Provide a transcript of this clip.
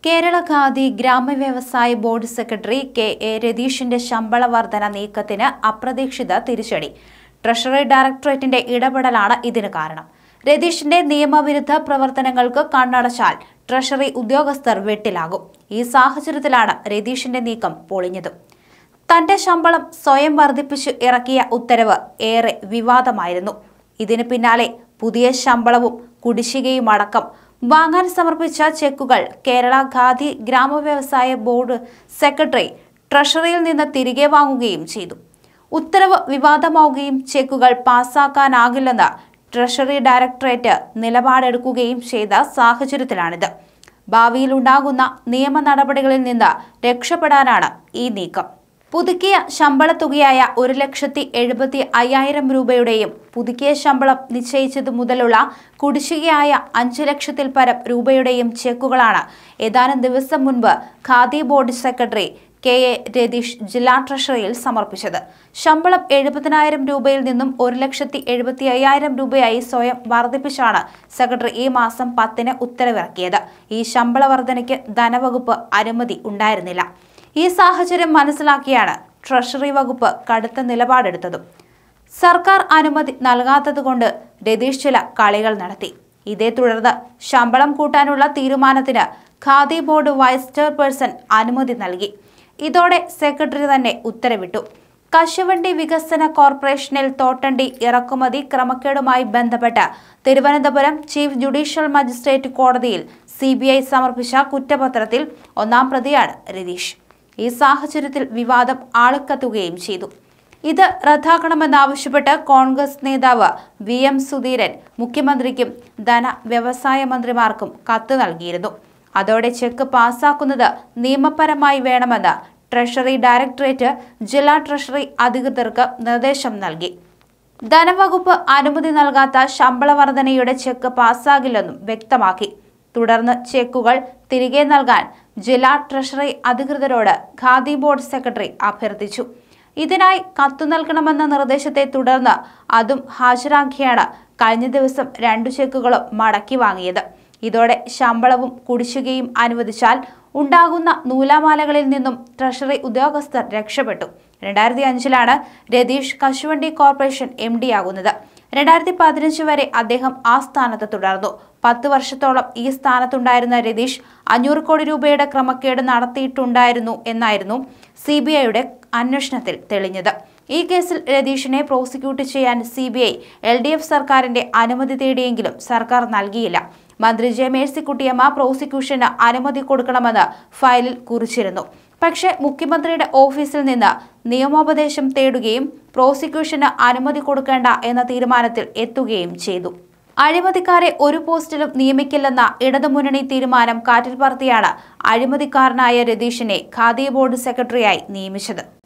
കേരള ഖാദി ഗ്രാമവ്യവസായ board secretary K A രതീഷിന്റെ ശമ്പള വർധന നീക്കത്തിന് അപ്രതീക്ഷിത തിരിച്ചടി ട്രഷറി ഡയറക്ടറേറ്റിന്റെ ഇടപെടലാണ് ഇതിന് കാരണം രതീഷിന്റെ നിയമവിരുദ്ധ പ്രവർത്തനങ്ങൾക്ക് കണ്ണടച്ചാൽ ട്രഷറി ഉദ്യോഗസ്ഥർ വെട്ടിലാകും ഈ സാഹചര്യത്തിലാണ് രതീഷിന്റെ നീക്കം പൊളിഞ്ഞത് തന്റെ ശമ്പളം സ്വയം വർദ്ധിപ്പിച്ച് ഇറക്കിയ ഉത്തരവ് ഏറെ വിവാദമായിരുന്നു ഇതിന് പിന്നാലെ പുതിയ ശമ്പളവും കുടിശ്ശികയും അടക്കം വാങ്ങാൻ സമർപ്പിച്ച ചെക്കുകൾ കേരള ഖാദി ഗ്രാമവ്യവസായ ബോർഡ് സെക്രട്ടറി ട്രഷറിയിൽ നിന്ന് തിരികെ വാങ്ങുകയും ചെയ്തു ഉത്തരവ് വിവാദമാവുകയും ചെക്കുകൾ പാസാക്കാനാകില്ലെന്ന് ട്രഷറി ഡയറക്ടറേറ്റ് നിലപാടെടുക്കുകയും ചെയ്ത സാഹചര്യത്തിലാണിത് ഭാവിയിലുണ്ടാകുന്ന നിയമ നടപടികളിൽ നിന്ന് രക്ഷപ്പെടാനാണ് ഈ നീക്കം പുതുക്കിയ ശമ്പള തുകയായ ഒരു ലക്ഷത്തി എഴുപത്തി അയ്യായിരം രൂപയുടെയും പുതുക്കിയ ശമ്പളം നിശ്ചയിച്ചതു മുതലുള്ള കുടിശ്ശികയായ അഞ്ചു ലക്ഷത്തിൽ പരം രൂപയുടെയും ചെക്കുകളാണ് ഏതാനും ദിവസം മുൻപ് Khadi board secretary K A Ratheesh ജില്ലാ ട്രഷറിയിൽ സമർപ്പിച്ചത് ശമ്പളം എഴുപതിനായിരം രൂപയിൽ നിന്നും ഒരു ലക്ഷത്തി എഴുപത്തി അയ്യായിരം രൂപയായി സ്വയം വർദ്ധിപ്പിച്ചാണ് സെക്രട്ടറി ഈ മാസം പത്തിന് ഉത്തരവിറക്കിയത് ഈ ശമ്പള വർധനയ്ക്ക് ധനവകുപ്പ് അനുമതി ഉണ്ടായിരുന്നില്ല ഈ സാഹചര്യം മനസ്സിലാക്കിയാണ് ട്രഷറി വകുപ്പ് കടുത്ത നിലപാടെടുത്തതും സർക്കാർ അനുമതി നൽകാത്തതുകൊണ്ട് രതീഷ് ചില കളികൾ നടത്തി ഇതേ തുടർന്ന് ശമ്പളം കൂട്ടാനുള്ള തീരുമാനത്തിന് ഖാദി ബോർഡ് വൈസ് ചെയർപേഴ്സൺ അനുമതി നൽകി ഇതോടെ സെക്രട്ടറി തന്നെ ഉത്തരവിട്ടു കശുവണ്ടി വികസന കോർപ്പറേഷനിൽ തോട്ടണ്ടി ഇറക്കുമതി ക്രമക്കേടുമായി ബന്ധപ്പെട്ട് തിരുവനന്തപുരം ചീഫ് ജുഡീഷ്യൽ മജിസ്ട്രേറ്റ് കോടതിയിൽ സി സമർപ്പിച്ച കുറ്റപത്രത്തിൽ ഒന്നാം പ്രതിയാണ് രതീഷ് ഈ സാഹചര്യത്തിൽ വിവാദം ആളിക്കത്തുകയും ചെയ്തു ഇത് റദ്ദാക്കണമെന്നാവശ്യപ്പെട്ട് കോൺഗ്രസ് നേതാവ് വി എം സുധീരൻ മുഖ്യമന്ത്രിക്കും ധന വ്യവസായ മന്ത്രിമാർക്കും കത്ത് നൽകിയിരുന്നു അതോടെ ചെക്ക് പാസാക്കുന്നത് നിയമപരമായി വേണമെന്ന് ട്രഷറി ഡയറക്ടറേറ്റ് ജില്ലാ ട്രഷറി അധികൃതർക്ക് നിർദ്ദേശം നൽകി ധനവകുപ്പ് അനുമതി നൽകാത്ത ശമ്പള വർധനയുടെ ചെക്ക് പാസ്സാകില്ലെന്നും വ്യക്തമാക്കി തുടർന്ന് ചെക്കുകൾ തിരികെ നൽകാൻ ജില്ലാ ട്രഷറി അധികൃതരോട് ഖാദി ബോർഡ് സെക്രട്ടറി അഭ്യർത്ഥിച്ചു ഇതിനായി കത്തു നൽകണമെന്ന നിർദ്ദേശത്തെ തുടർന്ന് അതും ഹാജരാക്കിയാണ് കഴിഞ്ഞ ദിവസം രണ്ടു ചെക്കുകളും മടക്കി വാങ്ങിയത് ഇതോടെ ശമ്പളവും കുടിശ്ശികയും അനുവദിച്ചാൽ ഉണ്ടാകുന്ന നൂലാമാലകളിൽ നിന്നും ട്രഷറി ഉദ്യോഗസ്ഥർ രക്ഷപ്പെട്ടു രണ്ടായിരത്തി അഞ്ചിലാണ് രതീഷ് കശുവണ്ടി കോർപ്പറേഷൻ എം ഡി ആകുന്നത് രണ്ടായിരത്തി പതിനഞ്ച് വരെ അദ്ദേഹം ആ സ്ഥാനത്ത് തുടർന്നു പത്ത് വർഷത്തോളം ഈ സ്ഥാനത്തുണ്ടായിരുന്ന രതീഷ് അഞ്ഞൂറ് കോടി രൂപയുടെ ക്രമക്കേട് നടത്തിയിട്ടുണ്ടായിരുന്നു എന്നായിരുന്നു സി ബി ഐയുടെ അന്വേഷണത്തിൽ തെളിഞ്ഞത് ഈ കേസിൽ രതീഷിനെ പ്രോസിക്യൂട്ട് ചെയ്യാൻ C B I L D F സർക്കാരിന്റെ അനുമതി തേടിയെങ്കിലും സർക്കാർ നൽകിയില്ല മന്ത്രി ജെ മേഴ്സിക്കുട്ടിയമ്മ പ്രോസിക്യൂഷന് അനുമതി കൊടുക്കണമെന്ന് ഫയലിൽ കുറിച്ചിരുന്നു പക്ഷേ മുഖ്യമന്ത്രിയുടെ ഓഫീസിൽ നിന്ന് നിയമോപദേശം തേടുകയും പ്രോസിക്യൂഷന് അനുമതി കൊടുക്കേണ്ട എന്ന തീരുമാനത്തിൽ എത്തുകയും ചെയ്തു അഴിമതിക്കാരെ ഒരു പോസ്റ്റിലും നിയമിക്കില്ലെന്ന ഇടതുമുന്നണി തീരുമാനം കാറ്റിൽ പറത്തിയാണ് അഴിമതിക്കാരനായ രതീഷിനെ ഖാദി ബോർഡ് സെക്രട്ടറിയായി നിയമിച്ചത്